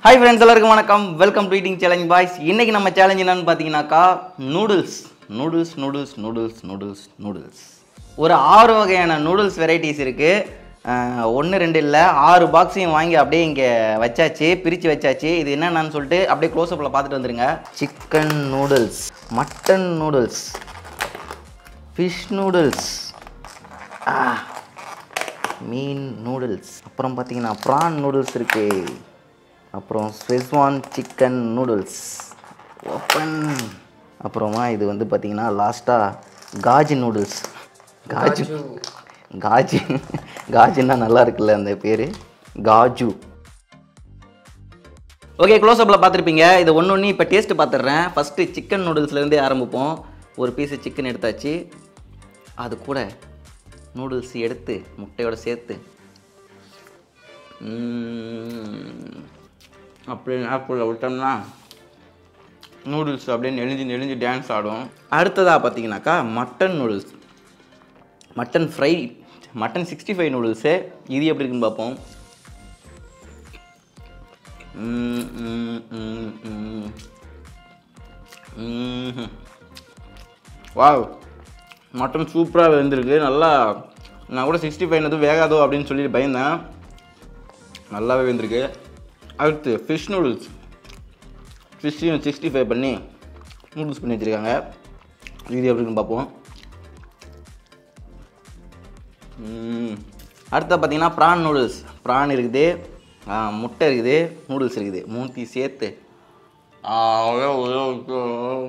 Hi friends எல்லாருக்கும் வணக்கம் welcome to eating challenge boys இன்னைக்கு நம்ம சேலஞ்ச் என்னன்னு பார்த்தீங்கன்னாக்கா noodles noodles noodles noodles noodles noodles ஒரு ஆறு வகையான நூடுல்ஸ் வெரைட்டிஸ் இருக்குது ஒன்று ரெண்டு இல்லை ஆறு பாக்ஸையும் வாங்கி அப்படியே இங்கே வச்சாச்சு பிரித்து வச்சாச்சு இது என்னென்னு சொல்லிட்டு அப்படியே க்ளோஸ்அப்பில் பார்த்துட்டு வந்துருங்க chicken noodles mutton noodles fish noodles மீன் நூடுல்ஸ் அப்புறம் பார்த்தீங்கன்னா ப்ரான் நூடுல்ஸ் இருக்கு அப்புறம் ஸ்வெஸ்வான் சிக்கன் நூடுல்ஸ் ஓப்பன் அப்புறமா இது வந்து பார்த்தீங்கன்னா லாஸ்ட்டாக காஜி நூடுல்ஸ் காஜு காஜி காஜுன்னா நல்லா இருக்குல்ல அந்த பேர் காஜு ஓகே க்ளோஸ்அப்பில் பார்த்துருப்பீங்க இது ஒன்று ஒன்று இப்போ டேஸ்ட்டு பார்த்துடுறேன் ஃபஸ்ட்டு சிக்கன் நூடுல்ஸ்லேருந்தே ஆரம்பிப்போம் ஒரு பீஸு சிக்கன் எடுத்தாச்சு அது கூட நூடுல்ஸ் எடுத்து முட்டையோட சேர்த்து ம்ம். அப்படியே ஆப்பிளில் விட்டோம்னா நூடுல்ஸ் அப்படியே நெளிஞ்சு நெளிஞ்சு டான்ஸ் ஆடும் அடுத்ததாக பார்த்தீங்கன்னாக்கா mutton noodles mutton fry mutton sixty five noodles இது எப்படி இருக்குன்னு பார்ப்போம் ம், ம், ம், ம். ம்ஹும். வாவ் மட்டன் சூப்பராக வெந்திருக்கு நல்லா நான் கூட சிக்ஸ்டி ஃபைவ் எதுவும் வேகாதோ அப்படின்னு சொல்லி பயந்தேன் நல்லாவே வெந்திருக்கு அடுத்து ஃபிஷ் நூடுல்ஸ் ஃபிஷ்ஷையும் சிக்ஸ்டி ஃபைவ் பண்ணி நூடுல்ஸ் பண்ணி வச்சுருக்காங்க இது எப்படின்னு பார்ப்போம் ம். அடுத்து பார்த்தீங்கன்னா ப்ரான் நூடுல்ஸ் ப்ரான் இருக்குது ஆ, முட்டை இருக்குது நூடுல்ஸ் இருக்குது மூணுத்தையும் சேர்த்து ஆ, ஒரே ஒரே ஒரு-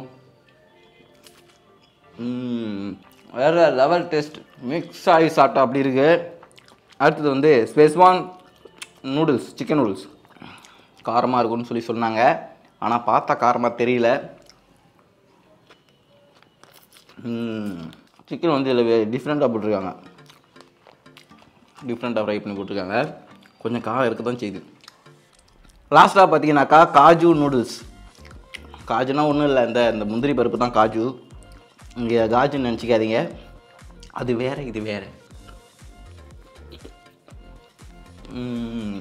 ம், வேற லெவல் டேஸ்ட் மிக்ஸ் ஆகி சாப்பிட்டா அப்படி இருக்கு அடுத்தது வந்து ஸ்பெஸ்வான் நூடுல்ஸ் சிக்கன் நூடுல்ஸ் காரமாக இருக்கும்னு சொல்லி சொன்னாங்க ஆனால் பார்த்தா காரமாக தெரியல சிக்கன் வந்து இதில் டிஃப்ரெண்ட்டாக போட்டிருக்காங்க டிஃப்ரெண்ட்டாக ஃப்ரை பண்ணி போட்டிருக்காங்க கொஞ்சம் காரம் இருக்க தான் செய்யுது லாஸ்ட்டாக பார்த்தீங்கன்னாக்கா காஜு நூடுல்ஸ் காஜுனா ஒன்றும் இல்லை இந்த இந்த முந்திரி பருப்பு தான் காஜு இங்கே காஜுன்னு நினச்சிக்காதீங்க அது வேற இது வேற ம்.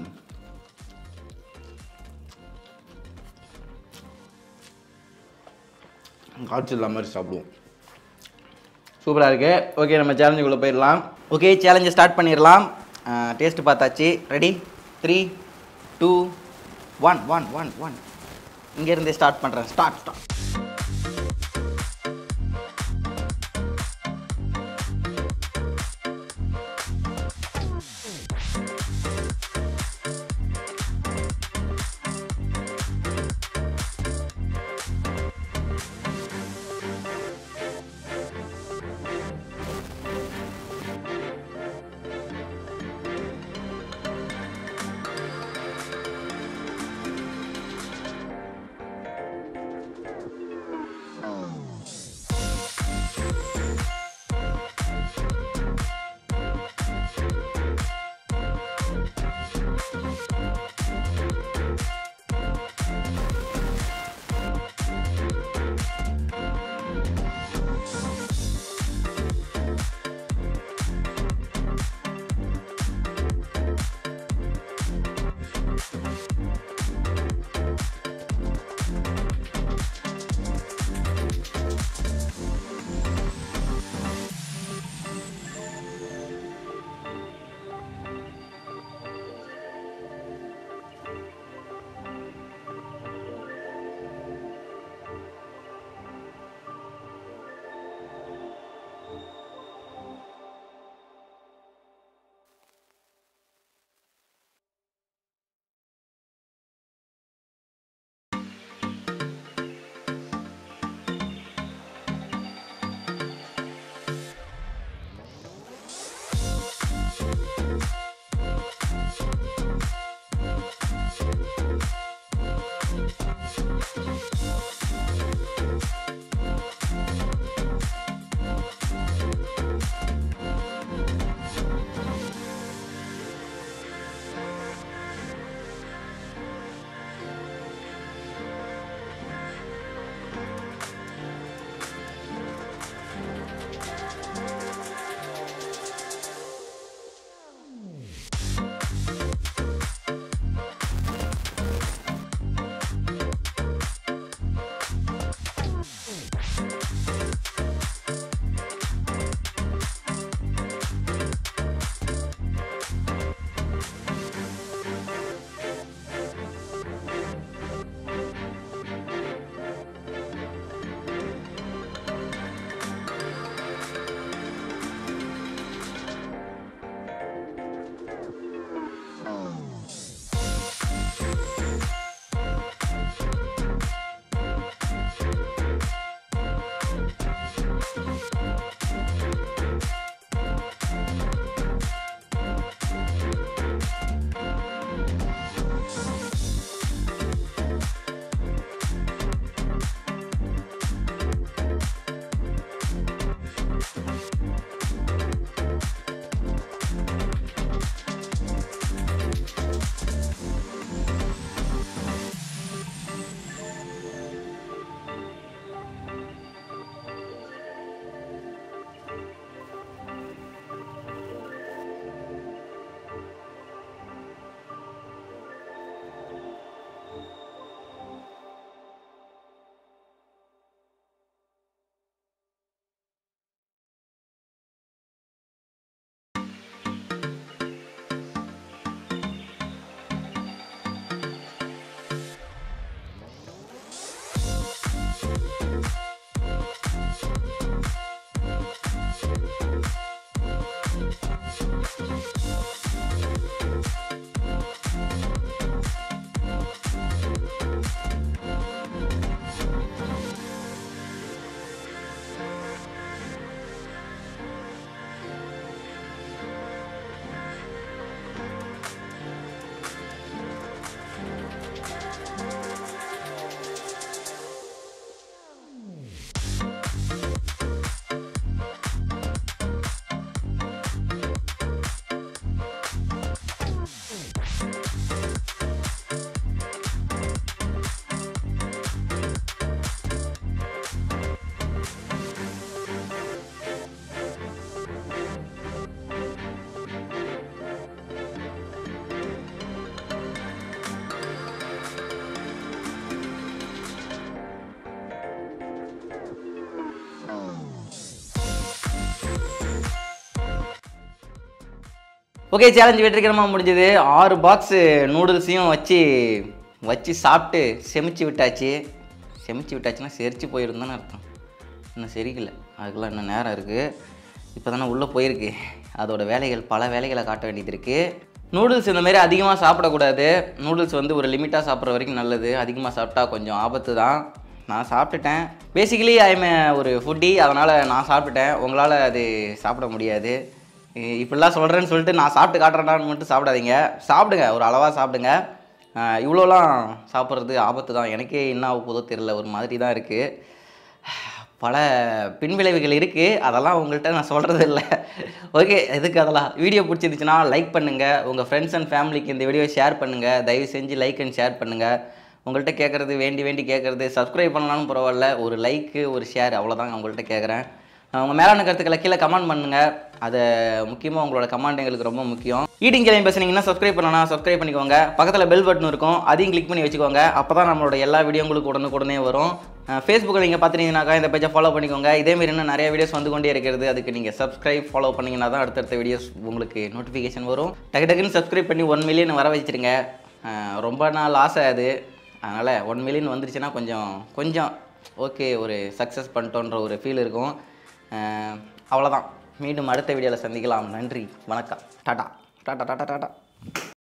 காய்ச்சல் இல்லாம மாதிரி சாப்பிடுவோம் சூப்பராக இருக்கு ஓகே நம்ம சேலஞ்சுக்குள்ளே போயிடலாம் ஓகே சேலஞ்சை ஸ்டார்ட் பண்ணிடலாம் டேஸ்ட் பார்த்தாச்சு ready three two one one one one இங்கேருந்தே ஸ்டார்ட் பண்ணுறேன் ஸ்டார்ட் ஸ்டார்ட் ஓகே சேலஞ்ச் வெற்றிகரமாக முடிஞ்சது ஆறு பாக்ஸு நூடுல்ஸையும் வச்சு வச்சு சாப்பிட்டு செமிச்சு விட்டாச்சு செமிச்சு விட்டாச்சுன்னா செரிச்சு போயிருந்தான்னு அர்த்தம் இன்னும் செரிக்கல அதுக்கெல்லாம் இன்னும் நேரம் இருக்குது இப்போ தானே உள்ளே போயிருக்கு அதோட வேலைகள் பல வேலைகளை காட்ட வேண்டியது இருக்குது நூடுல்ஸ் இந்த மாதிரி அதிகமாக சாப்பிடக்கூடாது நூடுல்ஸ் வந்து ஒரு லிமிட்டாக சாப்பிட்ற வரைக்கும் நல்லது அதிகமாக சாப்பிட்டா கொஞ்சம் ஆபத்து தான் நான் சாப்பிட்டுட்டேன் பேசிக்கலி ஐம் ஒரு ஃபுட்டி அதனால் நான் சாப்பிட்டுட்டேன் உங்களால் அது சாப்பிட முடியாது இ- இப்படிலாம் சொல்கிறேன்னு சொல்லிட்டு நான் சாப்பிட்டு காட்டுறேன்டான்னு மட்டும் சாப்பிடாதீங்க சாப்பிடுங்க ஒரு அளவாக சாப்பிடுங்க ஆஹ் இவ்வளோலாம் சாப்பிட்றது ஆபத்து தான் எனக்கே என்ன ஆக போதோ தெரில ஒரு மாதிரி தான் இருக்குது பல பின்விளைவுகள் இருக்குது அதெல்லாம் உங்கள்கிட்ட நான் சொல்கிறது இல்லை ஓகே எதுக்கு அதெல்லாம் வீடியோ பிடிச்சிருந்துச்சுன்னா லைக் பண்ணுங்கள் உங்கள் ஃப்ரெண்ட்ஸ் அண்ட் ஃபேமிலிக்கு இந்த வீடியோ ஷேர் பண்ணுங்கள் தயவு செஞ்சு லைக் அண்ட் ஷேர் பண்ணுங்கள் உங்கள்கிட்ட கேட்குறது வேண்டி வேண்டி கேட்குறது சப்ஸ்கிரைப் பண்ணலாம்னு பரவாயில்ல ஒரு லைக்கு ஒரு ஷேர் அவ்வளோதான் உங்கள்கிட்ட கேட்குறேன் உங்கள் மேலான கருத்துக்களை கீழே கமெண்ட் பண்ணுங்கள் அதை முக்கியமாக உங்களோட கமெண்ட் எங்களுக்கு ரொம்ப முக்கியம் ஈட்டிங் சேனல் பேசுனீங்கன்னா சப்ஸ்கிரைப் பண்ணலாம் சப்ஸ்கிரைப் பண்ணிக்கோங்க பக்கத்தில் பெல் பட்டன் இருக்கும் அதையும் கிளிக் பண்ணி வச்சுக்கோங்க அப்போ தான் நம்மளோட எல்லா வீடியோ உங்களுக்கு உடனுக்குடனே வரும் ஃபேஸ்புக்கில் நீங்கள் பார்த்துட்டீங்கன்னாக்கா இந்த பேஜை ஃபாலோ பண்ணிக்கோங்க இதேமாரி இன்னும் நிறைய வீடியோஸ் வந்து கொண்டே இருக்கிறது அதுக்கு நீங்கள் சப்ஸ்கிரைப் ஃபாலோ பண்ணிங்கன்னா தான் அடுத்தடுத்த வீடியோஸ் உங்களுக்கு நோட்டிஃபிகேஷன் வரும் டக்கு டக்குன்னு சப்ஸ்கிரைப் பண்ணி ஒன் மில்லியன் வர வச்சிருங்க அஹ் ரொம்ப நாள் ஆசை அது அதனால் ஒன் மில்லியன் வந்துருச்சுன்னா கொஞ்சம் கொஞ்சம் ஓகே ஒரு சக்ஸஸ் பண்ணிட்டோன்ற ஒரு ஃபீல் இருக்கும் அஹ் அவ்வளோதான் மீண்டும் அடுத்த வீடியோவில் சந்திக்கலாம் நன்றி வணக்கம் டாடா டாடா டாடா டாடா